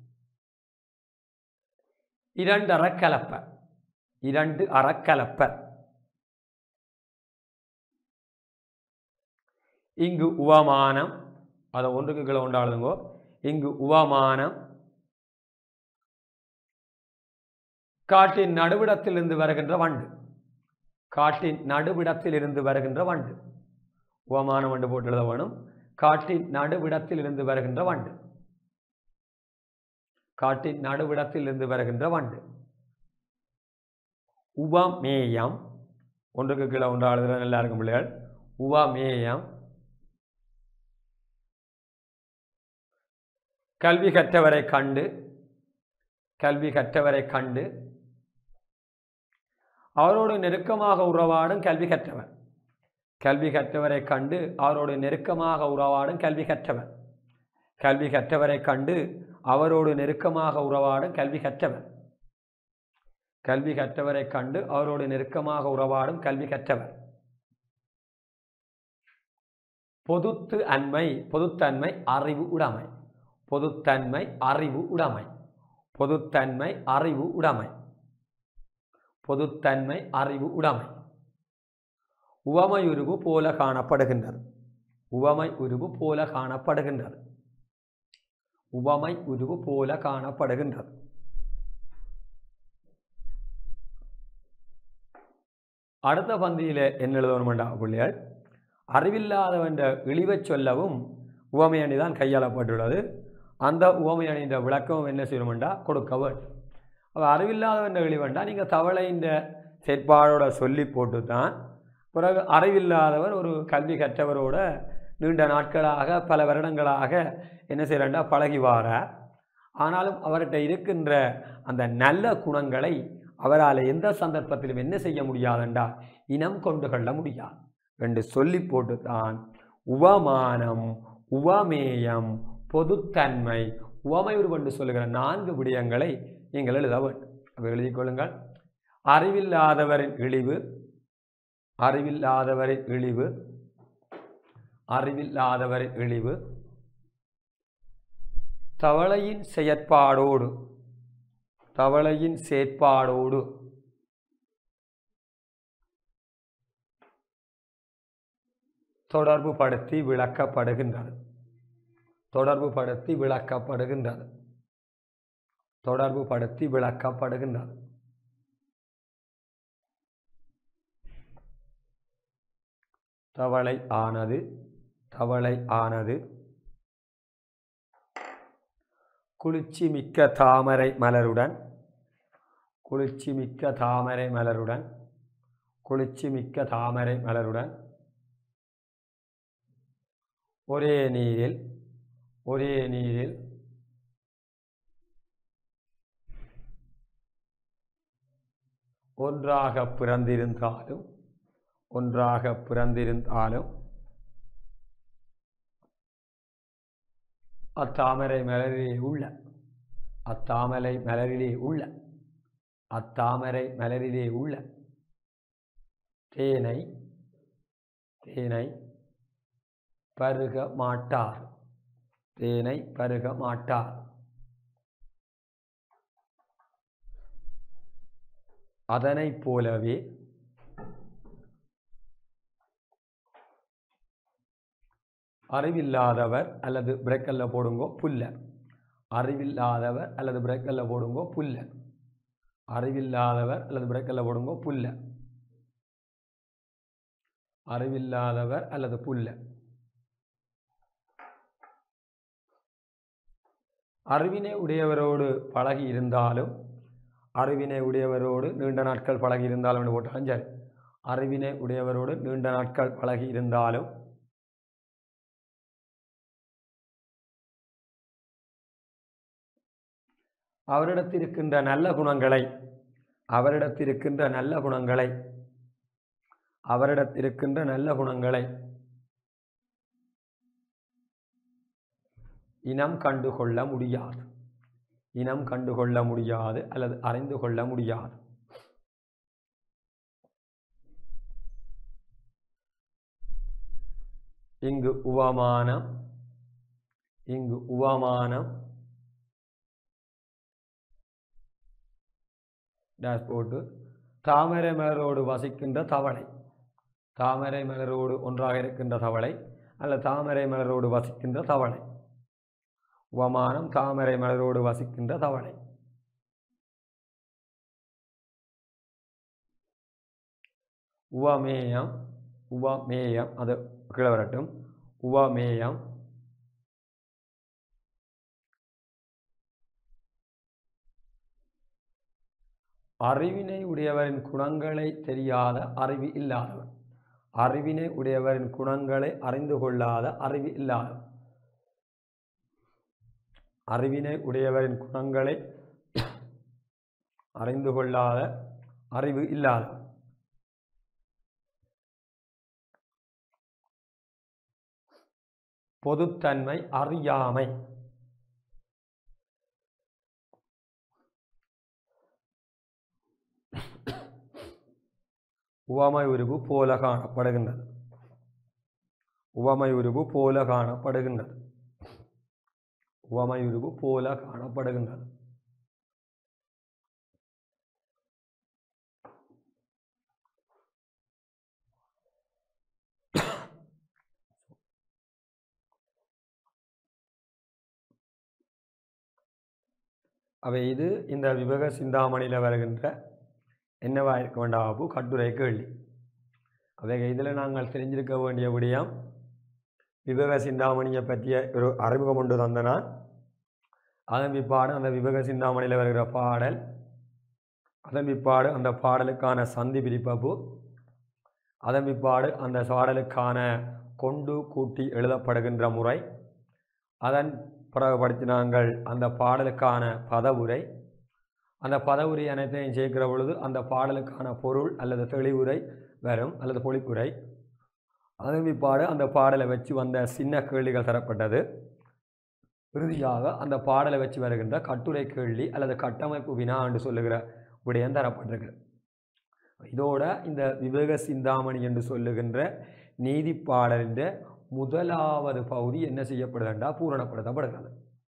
இரண்டு அறக்கலப்ப இரண்டு அறக்கலப்ப இங்கு உவமானம் அதை ஒன்றுக்கு கீழே உண்டாளுங்கோ இங்கு உவமானம் காட்டின் நடுவிடத்திலிருந்து வருகின்ற வண்டு காட்டின் நடுவிடத்தில் இருந்து வருகின்ற வண்டு உவமானம் வண்டு போட்டு எழுத வேணும் காட்டின் நடுவிடத்தில் இருந்து வருகின்ற வண்டு காட்டின் நடுவிடத்தில் இருந்து வருகின்ற வண்டு உவமேயம் ஒன்றுக்கு கீழே ஒன்று எழுதுற நல்லா இருக்கும் பிள்ளைகள் உவமேயம் கல்வி கற்றவரை கண்டு கல்வி கற்றவரை கண்டு அவரோடு நெருக்கமாக உறவாடும் கல்வி கற்றவர் கல்வி கற்றவரை கண்டு அவரோடு நெருக்கமாக உறவாடும் கல்வி கற்றவர் கல்வி கற்றவரை கண்டு அவரோடு நெருக்கமாக உறவாடும் கல்வி கற்றவர் கல்வி கற்றவரை கண்டு அவரோடு நெருக்கமாக உறவாடும் கல்வி கற்றவர் பொதுத்து அன்மை பொதுத்தன்மை அறிவு உடைமை பொதுத்தன்மை அறிவு உடைமை பொதுத்தன்மை அறிவு உடைமை பொதுத்தன்மை அறிவு உடைமை உவமையுருவு போல காணப்படுகின்றது உவமை உருவு போல காணப்படுகின்றது உவமை உருவு போல காணப்படுகின்றது அடுத்த பந்தியில் என்ன எழுதணுமெண்டா பிள்ளைகள் அறிவில்லாதவன்ற இழிவைச் சொல்லவும் உவமை அணி தான் கையாளப்பட்டுள்ளது அந்த உவமை அணின்ற விளக்கம் என்ன செய்யணுமெண்டா கொடுக்க வேண்டும் அப்போ அறிவில்லாதவன்ற இழிவண்டா நீங்கள் தவளைன்ற செயற்பாடோட சொல்லி போட்டு தான் பிறகு அறிவில்லாதவர் ஒரு கல்வி கற்றவரோட நீண்ட நாட்களாக பல வருடங்களாக என்ன செய்கிறண்டா பழகி வாரார் ஆனாலும் அவர்கிட்ட இருக்கின்ற அந்த நல்ல குணங்களை அவரால் எந்த சந்தர்ப்பத்திலும் என்ன செய்ய முடியாதென்றா இனம் கொண்டு கொள்ள முடியாது என்று சொல்லி போட்டு தான் உவமானம் உவமேயம் பொதுத்தன்மை உவமை உருவென்று சொல்லுகிற நான்கு விடயங்களை நீங்கள் எழுத வேண்டும் அப்ப எழுதிக் கொள்ளுங்கள் அறிவில்லாதவரின் இழிவு அறிவில்லாதவரின் இழிவு அறிவில்லாதவரின் இழிவு தவளையின் செயற்பாடோடு தவளையின் செயற்பாடோடு தொடர்பு படுத்தி விளக்கப்படுகின்றது தொடர்பு படுத்தி விளக்கப்படுகின்றது தொடர்பு படுத்தி விளக்கப்படுகின்றது தவளை ஆனது தவளை ஆனது குளிர்ச்சி மிக்க தாமரை மலருடன் குளிர்ச்சி மிக்க தாமரை மலருடன் குளிர்ச்சி மிக்க தாமரை மலருடன் ஒரே நீரில் ஒரே நீரில் ஒன்றாக பிறந்திருந்தாலும் ஒன்றாக பிறந்திருந்தாலும் அத்தாமரை மலரிலே உள்ள அத்தாமரை மலரிலே உள்ள அத்தாமரை மலரிலே உள்ள தேனை தேனை பருக மாட்டார் தேனை பருக மாட்டார் அதனைப் போலவே அறிவில்லாதவர் அல்லது பிரேக்கல்ல போடுங்கோ புல்ல அறிவில்லாதவர் அல்லது பிரேக்கல்ல போடுங்கோ புல்ல அறிவில்லாதவர் அல்லது பிரேக்கல்ல போடுங்கோ புல்ல அறிவில்லாதவர் அல்லது புல்ல அறிவினை உடையவரோடு பழகி இருந்தாலும் அறிவினை உடையவரோடு நீண்ட நாட்கள் பழகி இருந்தாலும் என்று போட்டாலும் சரி அறிவினை உடையவரோடு நீண்ட நாட்கள் பழகி இருந்தாலும் அவரிடத்திருக்கின்ற நல்ல குணங்களை அவரிடத்திருக்கின்ற நல்ல குணங்களை அவரிடத்திருக்கின்ற நல்ல குணங்களை இனம் கண்டுகொள்ள முடியாது இனம் கண்டுகொள்ள முடியாது அல்லது அறிந்து கொள்ள முடியாது இங்கு உவமானம் இங்கு உவமானம் டேஷ் போட்டு தாமரை மலரோடு வசிக்கின்ற தவளை தாமரை மலரோடு ஒன்றாக இருக்கின்ற தவளை அல்லது தாமரை மலரோடு வசிக்கின்ற தவளை உவமானம் தாமரை மலரோடு வசிக்கின்ற தவளை உவமேயம் உவமேயம் அது கீழே வரட்டும் உவமேயம் அறிவினை உடையவரின் குணங்களை தெரியாத அறிவு இல்லாதவன் அறிவினை உடையவரின் குணங்களை அறிந்து கொள்ளாத அறிவு இல்லாதவன் அறிவினை உடையவரின் குணங்களை அறிந்து கொள்ளாத அறிவு இல்லாதவன் பொதுத்தன்மை அறியாமை உவமை உருவு போல காணப்படுகின்றது உவமை உருவு போல காணப்படுகின்றது உவமை உருவு போல காணப்படுகின்றது அவை இது இந்த விவேக சிந்தாமணியில் வருகின்ற என்னவா இருக்க வேண்டாவோ கட்டுரை கேள்வி அவை இதில் நாங்கள் தெரிஞ்சிருக்க வேண்டிய விடயம் விவேக சிந்தாமணியை பற்றிய ஒரு அறிமுகம் ஒன்று தந்தனா அதன் பிற்பாடு அந்த விவேக சிந்தாமணியில் வருகிற பாடல் அதன் பிற்பாடு அந்த பாடலுக்கான சந்தி பிரிப்பப்பு அதன் பிற்பாடு அந்த பாடலுக்கான கொண்டு கூட்டி எழுதப்படுகின்ற முறை அதன் பிறகுபடுத்தி நாங்கள் அந்த பாடலுக்கான பதவுரை அந்த பதவுரை அனைத்தையும் சேர்க்கிற பொழுது அந்த பாடலுக்கான பொருள் அல்லது தெளிவுரை வரும் அல்லது பொழிப்புரை அதன் பிற்பாடு அந்த பாடலை வச்சு வந்த சின்ன கேள்விகள் தரப்பட்டது இறுதியாக அந்த பாடலை வச்சு வருகின்ற கட்டுரை கேள்வி அல்லது கட்டமைப்பு வினா என்று சொல்லுகிற விடயம் தரப்பட்டிருக்கு இதோட இந்த விவேக சிந்தாமணி என்று சொல்லுகின்ற நீதி பாடலின் முதலாவது பகுதி என்ன செய்யப்படுதுண்டா பூரணப்படுத்தப்படுகிறது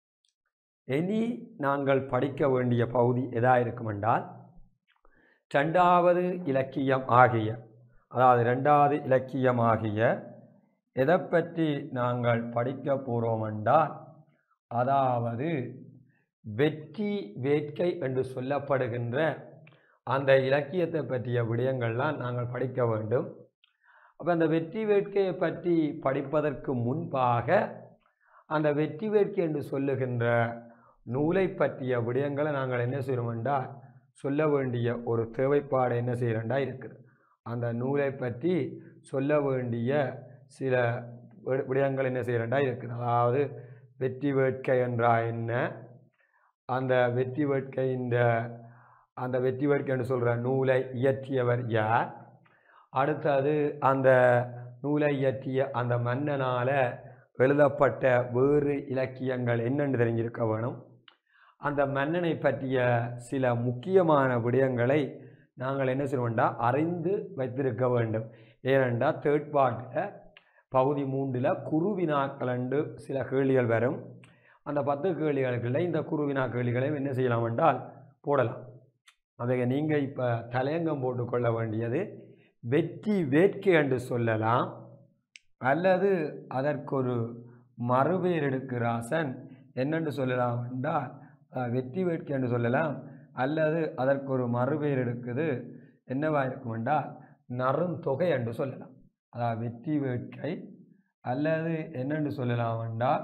இனி நாங்கள் படிக்க வேண்டிய பகுதி எதா இருக்கும் என்றால் ரெண்டாவது இலக்கியம் ஆகிய அதாவது ரெண்டாவது இலக்கியம் ஆகிய எதை பற்றி நாங்கள் படிக்க போகிறோம் என்றால் அதாவது வெற்றி வேட்கை என்று சொல்லப்படுகின்ற அந்த இலக்கியத்தை பற்றிய விடயங்கள்லாம் நாங்கள் படிக்க வேண்டும் அப்போ அந்த வெற்றி வேட்கையை பற்றி படிப்பதற்கு முன்பாக அந்த வெற்றி வேட்கை என்று சொல்லுகின்ற நூலை பற்றிய விடயங்களை நாங்கள் என்ன செய்யணுமெண்டா சொல்ல வேண்டிய ஒரு தேவைப்பாடு என்ன செய்கிறண்டா இருக்குது அந்த நூலை பற்றி சொல்ல வேண்டிய சில வி- விடயங்கள் என்ன செய்கிறண்டா இருக்குது அதாவது வெற்றி வேட்கை என்றா என்ன அந்த வெற்றி வேட்கையின் அந்த வெற்றி வேட்கை என்று சொல்கிற நூலை இயற்றியவர் யார் அடுத்தது அந்த நூலை இயற்றிய அந்த மன்னனால் எழுதப்பட்ட வேறு இலக்கியங்கள் என்னென்னு தெரிஞ்சிருக்க வேணும் அந்த மன்னனை பற்றிய சில முக்கியமான விடயங்களை நாங்கள் என்ன செய்வோம்டா அறிந்து வைத்திருக்க வேண்டும் ஏனென்றா தேர்ட் பார்ட்டில் பகுதி மூன்றில் குருவினாக்கள் என்று சில கேள்விகள் வரும் அந்த பத்து கேள்விகளுக்குள்ள இந்த குருவினா கேள்விகளையும் என்ன செய்யலாம் என்றால் போடலாம் அதை நீங்கள் இப்போ தலையங்கம் போட்டுக்கொள்ள வேண்டியது வெற்றி வேட்கை என்று சொல்லலாம் அல்லது அதற்கொரு மறுபெயர் எடுக்கிறாசன் என்னென்று சொல்லலாம் என்றால் அஹ், வெற்றி வேட்கை என்று சொல்லலாம் அல்லது அதற்கொரு மறுபெயர் எடுக்குது என்னவா இருக்கும் என்றால் நறுந்தொகை என்று சொல்லலாம் அதாவது வெற்றி வேட்கை அல்லது என்னென்று சொல்லலாம் என்றால்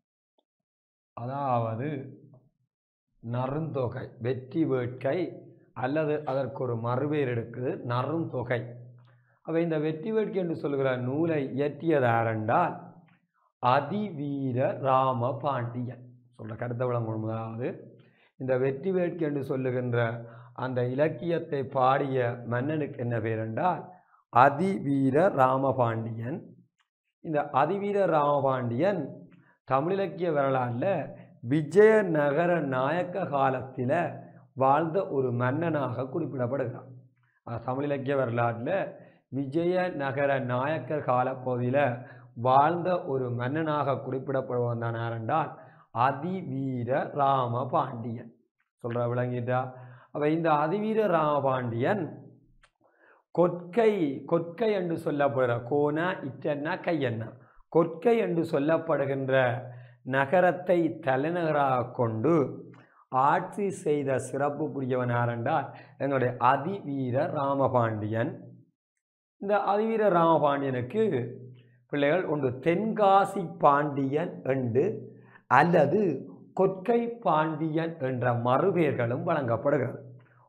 அதாவது நறுந்தொகை வெற்றி வேட்கை அல்லது அதற்கு ஒரு மறுபெயர் எடுக்குது நறுந்தொகை அப்போ இந்த வெற்றி வேட்கை என்று சொல்கிற நூலை இயற்றியது யாரென்றால் அதிவீர ராம பாண்டியன் சொல்கிற கருத்தை விளங்கணும் அதாவது இந்த வெற்றி வேட்கை என்று சொல்லுகின்ற அந்த இலக்கியத்தை பாடிய மன்னனுக்கு என்ன பேர் என்றால் அதிவீர ராமபாண்டியன் இந்த அதிவீர ராமபாண்டியன் தமிழிலக்கிய வரலாற்றில் விஜயநகர நாயக்க காலத்தில் வாழ்ந்த ஒரு மன்னனாக குறிப்பிடப்படுகிறான் அது தமிழ் இலக்கிய வரலாற்றில் விஜயநகர நாயக்கர் காலப்பகுதியில் வாழ்ந்த ஒரு மன்னனாக குறிப்பிடப்படுவன் தான் யாரென்றால் அதிவீர ராம பாண்டியன் சொல்கிற விளங்கிட்டா அப்போ இந்த அதிவீர ராமபாண்டியன் கொற்கை கொற்கை என்று சொல்லப்படுகிற கோனா இட்டன்னா கையன்னா கொற்கை என்று சொல்லப்படுகின்ற நகரத்தை தலைநகராக கொண்டு ஆட்சி செய்த சிறப்புக்குரியவன் யாரென்றால் எங்களுடைய அதிவீர ராமபாண்டியன் இந்த அதிவீர ராமபாண்டியனுக்கு பிள்ளைகள் ஒன்று தென்காசி பாண்டியன் என்று அல்லது கொற்கை பாண்டியன் என்ற மறுபெயர்களும் வழங்கப்படுகிறது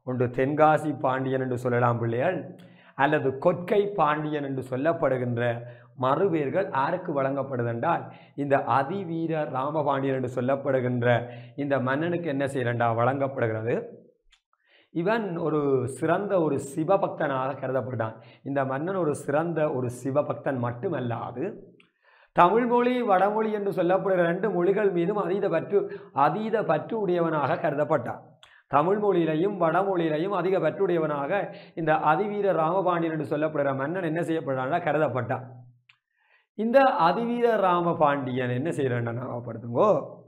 ஒன்று தென்காசி பாண்டியன் என்று சொல்லலாம் பிள்ளைகள் அல்லது கொற்கை பாண்டியன் என்று சொல்லப்படுகின்ற மறுபேர்கள் யாருக்கு வழங்கப்படுது என்றால் இந்த அதிவீர ராமபாண்டியன் என்று சொல்லப்படுகின்ற இந்த மன்னனுக்கு என்ன செய்யறண்டா வழங்கப்படுகிறது இவன் ஒரு சிறந்த ஒரு சிவபக்தனாக கருதப்பட்டான் இந்த மன்னன் ஒரு சிறந்த ஒரு சிவபக்தன் மட்டுமல்லாது தமிழ் மொழி வடமொழி என்று சொல்லப்படுகிற ரெண்டு மொழிகள் மீதும் அதீத பற்று அதீத பற்று உடையவனாக கருதப்பட்டான் தமிழ் மொழியிலையும் வடமொழியிலையும் அதிக பற்றுடையவனாக இந்த அதிவீர ராமபாண்டியன் என்று சொல்லப்படுகிற மன்னன் என்ன செய்யப்படுறான்னா கருதப்பட்டான் இந்த அதிவீர ராமபாண்டியன் என்ன செய்யறான்னா ஞாபகப்படுத்துங்கோ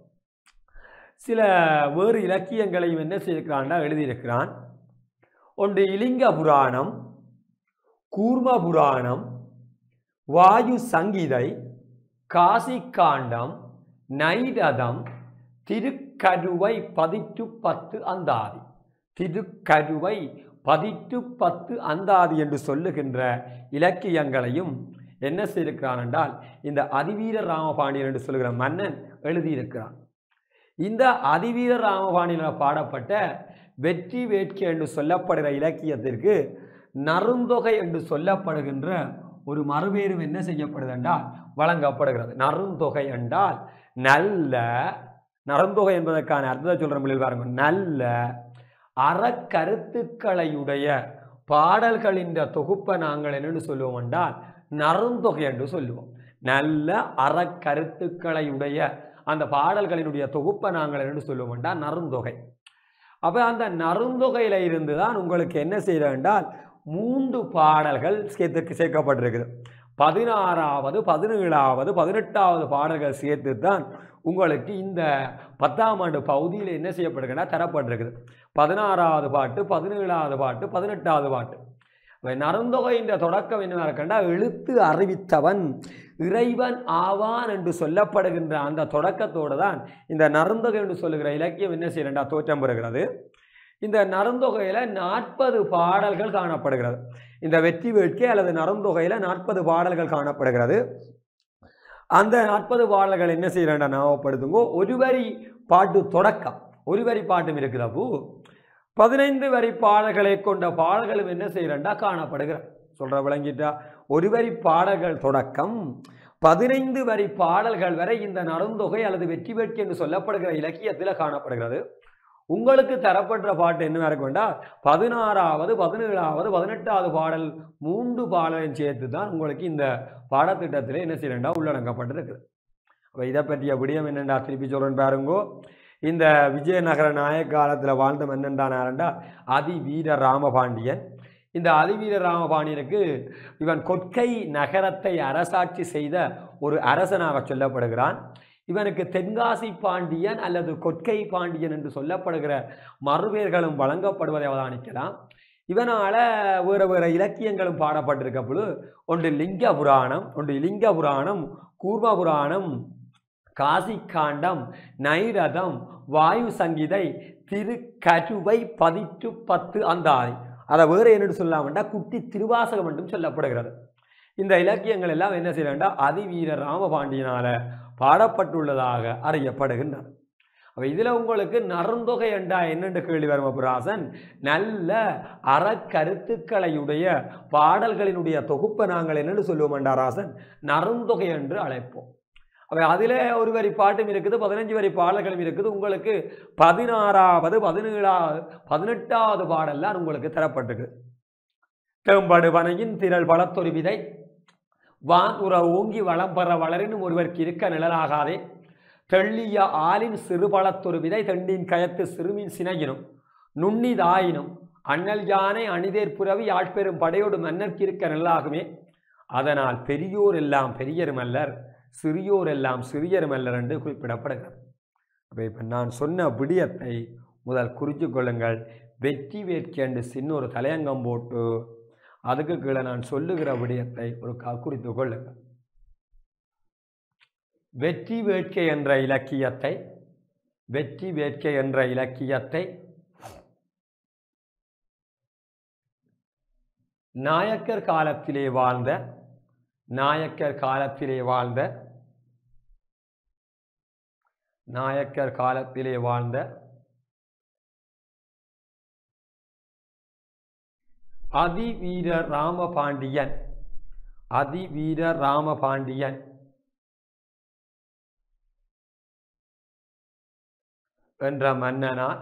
சில வேறு இலக்கியங்களையும் என்ன செய்திருக்கிறான்டா எழுதியிருக்கிறான் ஒன்று இலிங்க புராணம் கூர்ம புராணம் வாயு சங்கீதை காசிக்காண்டம் நைரதம் திருக்கருவை பதிற்று பத்து அந்தாதி திருக்கருவை பதிற்று பத்து அந்தாதி என்று சொல்லுகின்ற இலக்கியங்களையும் என்ன செய்திருக்கிறான் என்றால் இந்த அதிவீர ராமபாண்டியன் என்று சொல்லுகிற மன்னன் எழுதியிருக்கிறான் இந்த அதிவீர ராமபாண்டியனால் பாடப்பட்ட வெற்றி வேட்கை என்று சொல்லப்படுகிற இலக்கியத்திற்கு நருந்தொகை என்று சொல்லப்படுகின்ற ஒரு மறுபேரும் என்ன செய்யப்படுது என்றால் வழங்கப்படுகிறது நருந்தொகை என்றால் நல்ல நருந்தொகை என்பதற்கான அர்த்தத்தை சொல்கிற மொழியில் பாருங்க நல்ல அறக்கருத்துக்களையுடைய பாடல்களின் தொகுப்பை நாங்கள் என்னென்னு சொல்லுவோம் என்றால் நருந்தொகை என்று சொல்லுவோம் நல்ல அறக்கருத்துக்களையுடைய அந்த பாடல்களினுடைய தொகுப்பை நாங்கள் என்னென்னு சொல்லுவோம் என்றால் நருந்தொகை அப்போ அந்த நருந்தொகையில் இருந்து தான் உங்களுக்கு என்ன செய்ய என்றால் மூன்று பாடல்கள் சேர்த்து சேர்க்கப்பட்டிருக்குது பதினாறாவது பதினேழாவது பதினெட்டாவது பாடல்கள் சேர்த்து தான் உங்களுக்கு இந்த பத்தாம் ஆண்டு பகுதியில் என்ன செய்யப்படுகிறதா தரப்பட்டிருக்குது பதினாறாவது பாட்டு பதினேழாவது பாட்டு பதினெட்டாவது பாட்டு நருந்தொகையின் தொடக்கம் என்ன இருக்கண்டா எழுத்து அறிவித்தவன் இறைவன் ஆவான் என்று சொல்லப்படுகின்ற அந்த தொடக்கத்தோடு தான் இந்த நருந்தொகை என்று சொல்லுகிற இலக்கியம் என்ன செய்யறா தோற்றம் பெறுகிறது இந்த நருந்தொகையில் நாற்பது பாடல்கள் காணப்படுகிறது இந்த வெற்றி வேட்கை அல்லது நருந்தொகையில் நாற்பது பாடல்கள் காணப்படுகிறது அந்த நாற்பது பாடல்கள் என்ன செய்யறா ஞாபகப்படுத்துங்கோ ஒரு வரி பாட்டு தொடக்கம் ஒரு வரி பாட்டும் இருக்குதப்போ பதினைந்து வரி பாடல்களை கொண்ட பாடல்களும் என்ன செய்யறா காணப்படுகிற சொல்ற விளங்கிட்டா ஒரு வரி பாடல்கள் தொடக்கம் பதினைந்து வரி பாடல்கள் வரை இந்த நருந்தொகை அல்லது வெற்றி வேட்கை என்று சொல்லப்படுகிற இலக்கியத்தில் காணப்படுகிறது உங்களுக்கு தரப்பட்ட பாட்டு என்ன இருக்கும்டா பதினாறாவது பதினேழாவது பதினெட்டாவது பாடல் மூன்று பாடலையும் சேர்த்து தான் உங்களுக்கு இந்த பாடத்திட்டத்தில் என்ன செய்யறா உள்ளடங்கப்பட்டிருக்கு அப்போ இதை பற்றிய விடயம் என்னென்றா திருப்பி சொல்கிறேன் பாருங்கோ இந்த விஜயநகர நாயக்க காலத்தில் வாழ்ந்த மன்னன் தான் யாருண்டா அதிவீர ராமபாண்டியன் இந்த அதிவீர ராமபாண்டியனுக்கு இவன் கொற்கை நகரத்தை அரசாட்சி செய்த ஒரு அரசனாக சொல்லப்படுகிறான் இவனுக்கு தென்காசி பாண்டியன் அல்லது கொற்கை பாண்டியன் என்று சொல்லப்படுகிற மறுபேர்களும் வழங்கப்படுவதை அவதானிக்கலாம் இவனால் வேறு வேறு இலக்கியங்களும் பாடப்பட்டிருக்க பொழுது ஒன்று லிங்க புராணம் ஒன்று லிங்க புராணம் கூர்ம புராணம் காசிக்காண்டம் நைரதம் வாயு சங்கீதை திருக்கருவை பதிற்று பத்து அந்தாதி அதை வேறு என்னென்னு சொல்லலாம்டா குட்டி திருவாசகம் என்றும் சொல்லப்படுகிறது இந்த இலக்கியங்கள் எல்லாம் என்ன செய்யலாம்டா அதிவீர ராமபாண்டியனால பாடப்பட்டுள்ளதாக அறியப்படுகின்றன அப்போ இதில் உங்களுக்கு நருந்தொகை என்றா என்னென்று கேள்வி வரும் புராசன் நல்ல அறக்கருத்துக்களையுடைய பாடல்களினுடைய தொகுப்பை நாங்கள் என்னென்னு சொல்லுவோம் என்றாராசன் நருந்தொகை என்று அழைப்போம் அப்போ அதில் ஒரு வரி பாட்டும் இருக்குது பதினஞ்சு வரி பாடல்களும் இருக்குது உங்களுக்கு பதினாறாவது பதினேழாவது பதினெட்டாவது பாடல்லாம் உங்களுக்கு தரப்பட்டிருக்கு தேம்படு பனையின் திரள் பலத்தொரு விதை வான் உற ஓங்கி வளம் பெற வளரினும் ஒருவருக்கு இருக்க நிழலாகாதே தெள்ளிய ஆலின் சிறுபலத்தொரு விதை தெண்டின் கயத்து சிறுமின் சினையினும் நுண்ணிதாயினும் அண்ணல் யானை அணிதேர் புறவி ஆட்பெரும் படையோடு மன்னர்க்கு இருக்க நிழலாகுமே அதனால் பெரியோர் எல்லாம் பெரியருமல்லர் சிறியோர் எல்லாம் சிறியருமல்லர் என்று குறிப்பிடப்படுகிறது அப்போ இப்போ நான் சொன்ன விடியத்தை முதல் குறித்து கொள்ளுங்கள் வெற்றி வேட்கை என்று சின்ன ஒரு தலையங்கம் போட்டு அதுக்கு கீழே நான் சொல்லுகிற விடயத்தை ஒரு க- குறித்து கொள்ளுங்கள் வெற்றி வேட்கை என்ற இலக்கியத்தை வெற்றி வேட்கை என்ற இலக்கியத்தை நாயக்கர் காலத்திலே வாழ்ந்த நாயக்கர் காலத்திலே வாழ்ந்த நாயக்கர் காலத்திலே வாழ்ந்த அதிவீர ராமபாண்டியன் அதிவீர ராமபாண்டியன் என்ற மன்னனால்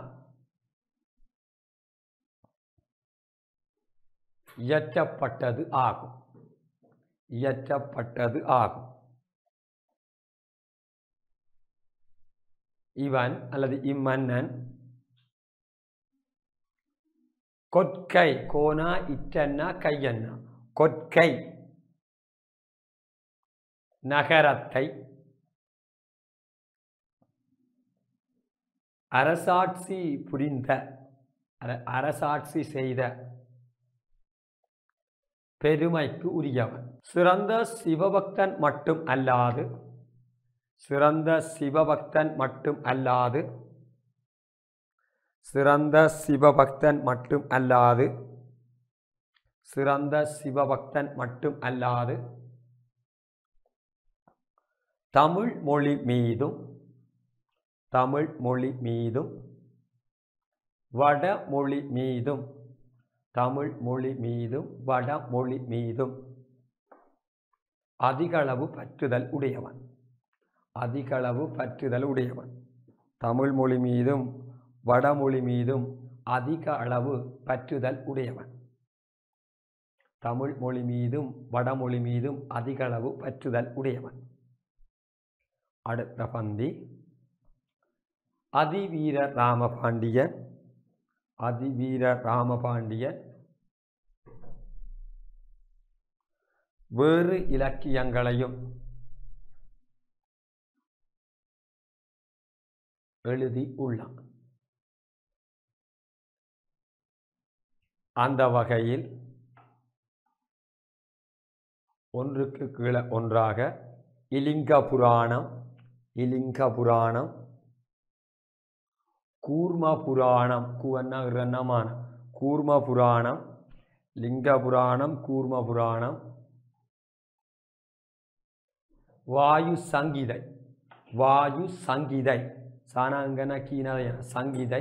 இயற்றப்பட்டது ஆகும் இயற்றப்பட்டது ஆகும் இவன் அல்லது இம்மன்னன் கொற்கை கோனா இட்டன்னா கையன்னா கொற்கை நகரத்தை அரசாட்சி புரிந்த அர- அரசாட்சி செய்த பெருமைக்கு உரியவன் சிறந்த சிவபக்தன் மட்டும் அல்லாது சிறந்த சிவபக்தன் மட்டும் அல்லாது சிறந்த சிவபக்தன் மட்டும் அல்லாது சிறந்த சிவபக்தன் மட்டும் அல்லாது தமிழ் மொழி மீதும் தமிழ் மொழி மீதும் வடமொழி மீதும் தமிழ் மொழி மீதும் வடமொழி மீதும் அதிகளவு பற்றுதல் உடையவன் அதிகளவு பற்றுதல் உடையவன் தமிழ் மொழி மீதும் வடமொழி மீதும் அதிக அளவு பற்றுதல் உடையவன் தமிழ் மொழி மீதும் வடமொழி மீதும் அதிக அளவு பற்றுதல் உடையவன் அடுத்த பந்தி அதிவீர ராமபாண்டியன் அதிவீர ராமபாண்டியன் வேறு இலக்கியங்களையும் எழுதி உள்ளான் அந்த வகையில் ஒன்றுக்கு கீழே ஒன்றாக இலிங்க புராணம் இலிங்க புராணம் கூர்ம புராணம் கூவன்னா இரண்டமான கூர்ம புராணம் லிங்க புராணம் கூர்ம புராணம் வாயு சங்கீதை வாயு சங்கீதை சாணாங்கன கீனதைய சங்கீதை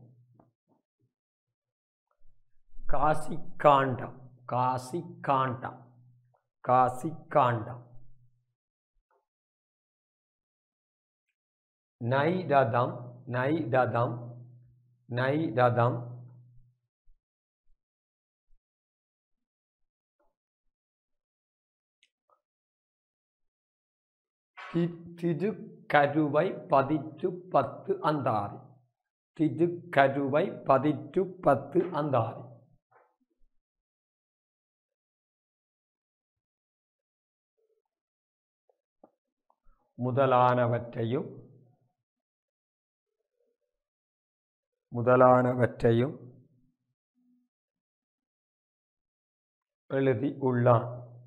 காசி காண்டம் காசி காண்டம் காசி காண்டம் நைரதம் நைரதம் நைரதம் தி- திருக்கருவை பதிற்று பத்து அந்தாதி திருக்கருவை பதிற்று பத்து அந்தாதி முதலானவற்றையும் முதலானவற்றையும் எழுதி உள்ளான்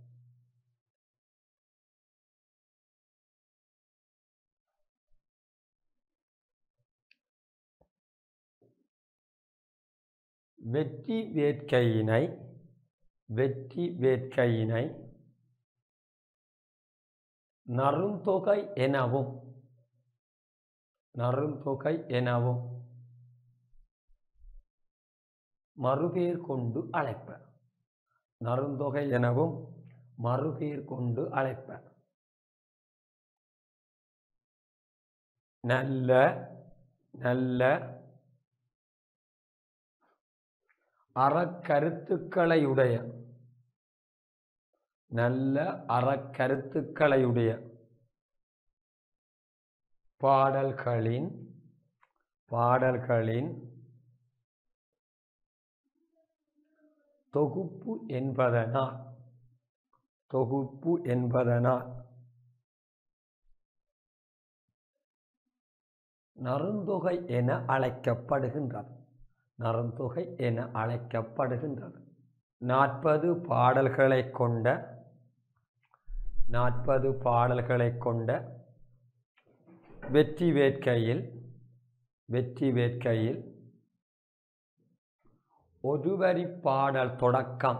வெற்றி வேட்கையினை வெற்றி வேட்கையினை நறுந்தொகை எனவும் நறுந்தொகை எனவும் மறுபேர் கொண்டு அழைப்பர் நறுந்தொகை எனவும் மறுபேர் கொண்டு அழைப்பர் நல்ல நல்ல அறக்கருத்துக்களையுடைய நல்ல அறக்கருத்துக்களையுடைய பாடல்களின் பாடல்களின் தொகுப்பு என்பதனால் தொகுப்பு என்பதனால் நறுந்தொகை என அழைக்கப்படுகின்றது நறுந்தொகை என அழைக்கப்படுகின்றது நாற்பது பாடல்களை கொண்ட நாற்பது பாடல்களை கொண்ட வெற்றி வேட்கையில் வெற்றி வேட்கையில் ஒரு வரி பாடல் தொடக்கம்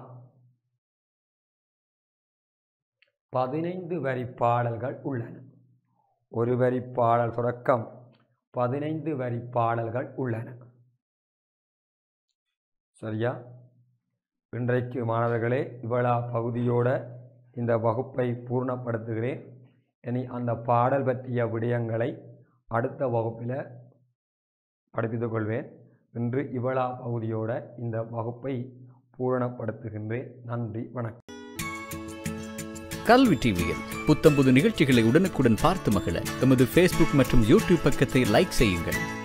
பதினைந்து வரி பாடல்கள் உள்ளன ஒரு வரி பாடல் தொடக்கம் பதினைந்து வரி பாடல்கள் உள்ளன சரியா இன்றைக்கு மாணவர்களே இவ்வளா பகுதியோட இந்த வகுப்பை பூர்ணப்படுத்துகிறேன் இனி அந்த பாடல் பற்றிய விடயங்களை அடுத்த வகுப்பில் படிப்பித்துக் கொள்வேன் இன்று இவ்வளா பகுதியோட இந்த வகுப்பை பூரணப்படுத்துகின்றேன் நன்றி வணக்கம் கல்வி டிவியில் புத்தம்புது நிகழ்ச்சிகளை உடனுக்குடன் பார்த்து மகிழ எமது ஃபேஸ்புக் மற்றும் யூடியூப் பக்கத்தை லைக் செய்யுங்கள்